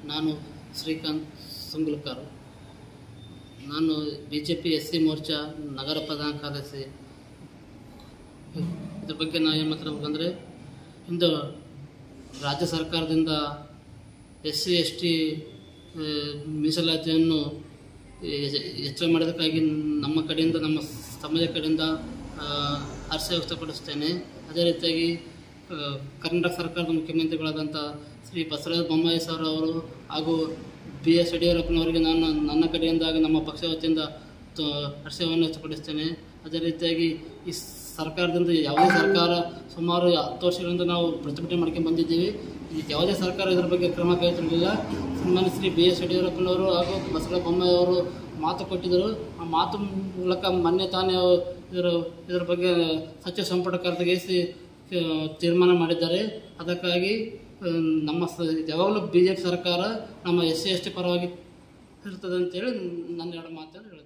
ನಾನು ಶ್ರೀಕಾಂತ್ ಸುಂಗುಲ್ಕರ್ ನಾನು B J P S C Morcha ನಗರ ಪ್ರಧಾನ ಕಾರ್ಯದರ್ಶಿ ಇದ್ರ ಬಗ್ಗೆ ನಾವು ಏನು ಮಾತಾಡ್ಬೇಕಂದ್ರೆ ಇಂದು ರಾಜ್ಯ ಸರ್ಕಾರದಿಂದ ಎಸ್ ಸಿ ಎಸ್ ಟಿ ಮೀಸಲಾತಿಯನ್ನು ಹೆ- ಹೆಚ್ಚಳ ಮಾಡೋದಕ್ಕಾಗಿ ನಮ್ಮ ಕಡೆಯಿಂದ ನಮ್ಮ ಸಮಾಜ ಕಡೆಯಿಂದ ಆ, ಹರ್ಷ ವ್ಯಕ್ತಪಡಿಸ್ತೇನೆ ಅದೇ ರೀತಿಯಾಗಿ ಆ, ಕರ್ನಾಟಕ ಸರ್ಕಾರದ ಮುಖ್ಯಮಂತ್ರಿಗಳಾದಂಥ ಶ್ರೀ ಬಸವರಾಜ ಬೊಮ್ಮಾಯಿ ಸರ್ ಅವರು ಹಾಗೂ ಬಿ ಎಸ್ ಯಡಿಯೂರಪ್ಪನವರಿಗೆ ನಾನು ನನ್ನ ಕಡೆಯಿಂದ ಹಾಗೂ ನಮ್ಮ ಪಕ್ಷ ವತಿಯಿಂದ ತ- ಹರ್ಷವನ್ನು ವ್ಯಕ್ತಪಡಿಸ್ತೇನೆ ಅದೇ ರೀತಿಯಾಗಿ ಈ ಸರ್ಕಾರದಿಂದ ಯಾವುದೇ ಸರ್ಕಾರ ಸುಮಾರು ಹತ್ತು ವರ್ಷಗಳಿಂದ ನಾವು ಪ್ರತಿಭಟನೆ ಮಾಡ್ಕೊಂಡು ಬಂದಿದ್ದೀವಿ ಈ ಯಾವುದೇ ಸರ್ಕಾರ ಇದರ ಬಗ್ಗೆ ಕ್ರಮ ಕೈಗೊಂಡಿಲ್ಲ ಸನ್ಮಾನ್ಯ ಶ್ರೀ ಬಿ ಎಸ್ ಯಡಿಯೂರಪ್ಪನವರು ಹಾಗೂ ಬಸವರಾಜ ಬೊಮ್ಮಾಯಿ ಅವರು ಮಾತು ಕೊಟ್ಟಿದ್ದರು ಆ ಮಾತು ಮೂಲಕ ಮೊನ್ನೆ ತಾನೇ ಅವರು ಇದರ ಇದರ ಬಗ್ಗೆ ಸಚಿವ ಸಂಪುಟ ಕರೆದಗಿಸಿ ಆ, ತೀರ್ಮಾನ ಮಾಡಿದ್ದಾರೆ ಅದಕ್ಕಾಗಿ ಆ, ನಮ್ಮ ಸ ಯಾವಾಗಲೂ ಬಿ ಜೆ ಪಿ ಸರ್ಕಾರ ನಮ್ಮ ಎಸ್ ಸಿ ಎಸ್ ಟಿ ಪರವಾಗಿ ಇರ್ತದೆ ಅಂತೇಳಿ ನನ್ನ ಎರಡು ಮಾತನ್ನು